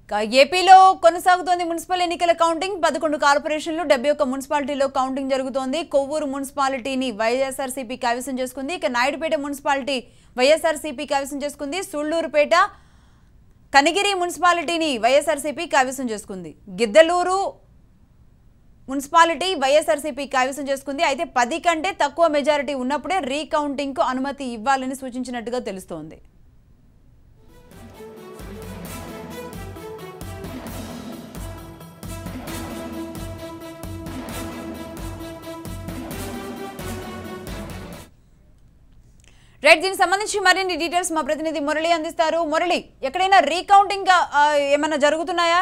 ఇక ఏపీలో కొనసాగుతోంది మున్సిపల్ ఎన్నికల కౌంటింగ్ పదకొండు కార్పొరేషన్లు డెబ్బై ఒక్క మున్సిపాలిటీలో కౌంటింగ్ జరుగుతోంది కొవ్వూరు మున్సిపాలిటీని వైఎస్ఆర్సీపీ కైవసం చేసుకుంది ఇక నాయుడుపేట మున్సిపాలిటీ వైఎస్ఆర్సీపీ కైవసం చేసుకుంది సుళ్లూరుపేట కనిగిరి మున్సిపాలిటీని వైఎస్ఆర్సీపీ కైవసం చేసుకుంది గిద్దలూరు మున్సిపాలిటీ వైఎస్ఆర్సీపీ కైవసం చేసుకుంది అయితే పది కంటే తక్కువ మెజారిటీ ఉన్నప్పుడే రీకౌంటింగ్కు అనుమతి ఇవ్వాలని సూచించినట్టుగా తెలుస్తోంది రైట్ దీనికి సంబంధించి మరిన్ని డీటెయిల్స్ మా ప్రతినిధి మురళి అందిస్తారు మురళి ఎక్కడైనా రీకౌంటింగ్ ఆ, ఏమైనా జరుగుతున్నాయా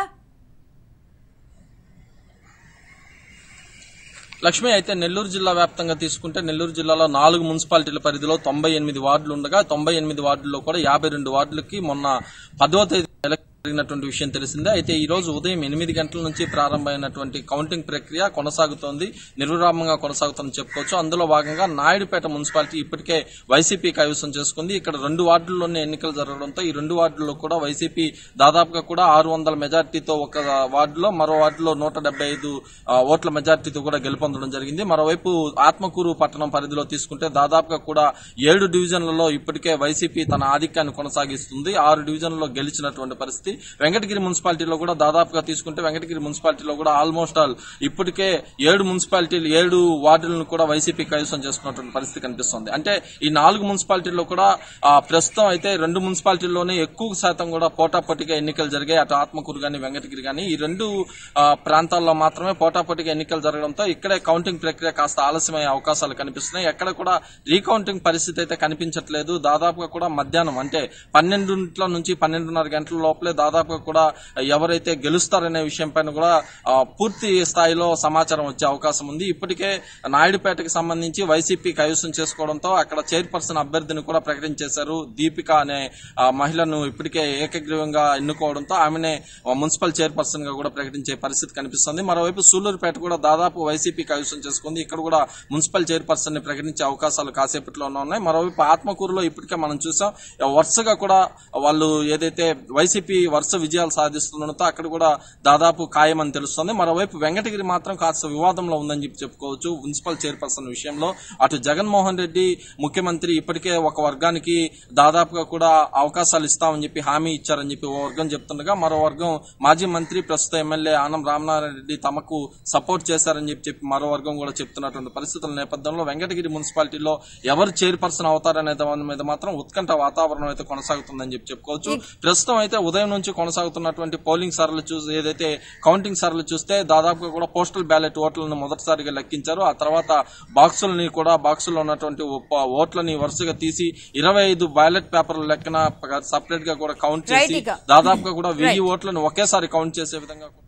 లక్ష్మి అయితే నెల్లూరు జిల్లా వ్యాప్తంగా తీసుకుంటే నెల్లూరు జిల్లాలో నాలుగు మున్సిపాలిటీల పరిధిలో తొంభై ఎనిమిది వార్డులు ఉండగా తొంభై ఎనిమిది వార్డుల్లో కూడా యాభై రెండు వార్డులకి మొన్న పదో తేదీ ఎలక్షన్ జరిగినటువంటి విషయం తెలిసిందే అయితే ఈ రోజు ఉదయం ఎనిమిది గంటల నుంచి ప్రారంభమైనటువంటి కౌంటింగ్ ప్రక్రియ కొనసాగుతోంది నిర్విరామంగా కొనసాగుతుందని చెప్పుకోవచ్చు అందులో భాగంగా నాయుడుపేట మున్సిపాలిటీ ఇప్పటికే వైసీపీ కైవసం చేసుకుంది ఇక్కడ రెండు వార్డుల్లోనే ఎన్నికలు జరగడంతో ఈ రెండు వార్డుల్లో కూడా వైసీపీ దాదాపుగా కూడా ఆరు వందల మెజార్టీతో ఒక వార్డులో మరో వార్డులో నూట డెబ్బై ఐదు ఆ, ఓట్ల మెజార్టీతో కూడా గెలుపొందడం జరిగింది మరోవైపు ఆత్మకూరు పట్టణం పరిధిలో తీసుకుంటే దాదాపుగా కూడా ఏడు డివిజన్లలో ఇప్పటికే వైసీపీ తన ఆధిక్యాన్ని కొనసాగిస్తుంది ఆరు డివిజన్లలో గెలిచినటువంటి పరిస్థితి వెంకటగిరి మున్సిపాలిటీలో కూడా దాదాపుగా తీసుకుంటే వెంకటగిరి మున్సిపాలిటీలో కూడా ఆల్మోస్ట్ ఆల్ ఇప్పటికే ఏడు మున్సిపాలిటీలు ఏడు వార్డులను కూడా వైసీపీ కైవసం చేసుకున్నటువంటి పరిస్థితి కనిపిస్తుంది అంటే ఈ నాలుగు మున్సిపాలిటీల్లో కూడా ఆ, ప్రస్తుతం అయితే రెండు మున్సిపాలిటీల్లోనే ఎక్కువ శాతం కూడా పోటాపోటీగా ఎన్నికలు జరిగాయి అటు ఆత్మకూరు గాని వెంకటగిరి గాని ఈ రెండు ఆ, ప్రాంతాల్లో మాత్రమే పోటాపోటీగా ఎన్నికలు జరగడంతో ఇక్కడే కౌంటింగ్ ప్రక్రియ కాస్త ఆలస్యమయ్యే అవకాశాలు కనిపిస్తున్నాయి ఎక్కడ కూడా రీకౌంటింగ్ పరిస్థితి అయితే కనిపించట్లేదు దాదాపుగా కూడా మధ్యాహ్నం అంటే పన్నెండుంట్ల నుంచి పన్నెండున్నర గంటల లోపలే దాదాపుగా కూడా ఎవరైతే గెలుస్తారనే విషయం పైన కూడా ఆ, పూర్తి స్థాయిలో సమాచారం వచ్చే అవకాశం ఉంది ఇప్పటికే నాయుడుపేటకి సంబంధించి వైసీపీ కైవసం చేసుకోవడంతో అక్కడ చైర్పర్సన్ అభ్యర్థిని కూడా ప్రకటించేశారు దీపిక అనే ఆ, మహిళను ఇప్పటికే ఏకగ్రీవంగా ఎన్నుకోవడంతో ఆమెనే ఆ, మున్సిపల్ చైర్పర్సన్ గా కూడా ప్రకటించే పరిస్థితి కనిపిస్తుంది మరోవైపు సూలూరుపేట కూడా దాదాపు వైసీపీ కైవసం చేసుకుంది ఇక్కడ కూడా మున్సిపల్ చైర్పర్సన్ ని ప్రకటించే అవకాశాలు కాసేపట్లోనే ఉన్నాయి మరోవైపు ఆత్మకూరులో ఇప్పటికే మనం చూసాం వరుసగా కూడా వాళ్ళు ఏదైతే వైసీపీ వరుస విజయాలు సాధిస్తుండటంతో అక్కడ కూడా దాదాపు ఖాయమని తెలుస్తుంది మరోవైపు వెంకటగిరి మాత్రం కాస్త వివాదంలో ఉందని చెప్పి చెప్పుకోవచ్చు మున్సిపల్ చైర్పర్సన్ విషయంలో అటు జగన్మోహన్ రెడ్డి ముఖ్యమంత్రి ఇప్పటికే ఒక వర్గానికి దాదాపుగా కూడా అవకాశాలు ఇస్తామని చెప్పి హామీ ఇచ్చారని చెప్పి ఓ వర్గం చెప్తుండగా మరో వర్గం మాజీ మంత్రి ప్రస్తుత ఎమ్మెల్యే ఆనం రామనారాయణ రెడ్డి తమకు సపోర్ట్ చేశారని చెప్పి చెప్పి మరో వర్గం కూడా చెప్తున్నటువంటి పరిస్థితుల నేపథ్యంలో వెంకటగిరి మున్సిపాలిటీలో ఎవరు చైర్పర్సన్ అవుతారనే దాని మీద మాత్రం ఉత్కంఠ వాతావరణం అయితే కొనసాగుతుందని చెప్పి చెప్పుకోవచ్చు ప్రస్తుతం అయితే ఉదయం నుంచి కొనసాగుతున్నటువంటి పోలింగ్ సరళి చూసి ఏదైతే కౌంటింగ్ సరళి చూస్తే దాదాపుగా కూడా పోస్టల్ బ్యాలెట్ ఓట్లను మొదటిసారిగా లెక్కించారు ఆ తర్వాత బాక్సులని కూడా బాక్సుల్లో ఉన్నటువంటి ఉప- ఓట్లని వరుసగా తీసి ఇరవై ఐదు బ్యాలెట్ పేపర్ల లెక్కన సపరేట్ గా కూడా కౌంట్ Right, చేసి ఇక. దాదాపుగా కూడా వెయ్యి ఓట్లను ఒకేసారి కౌంట్ చేసే విధంగా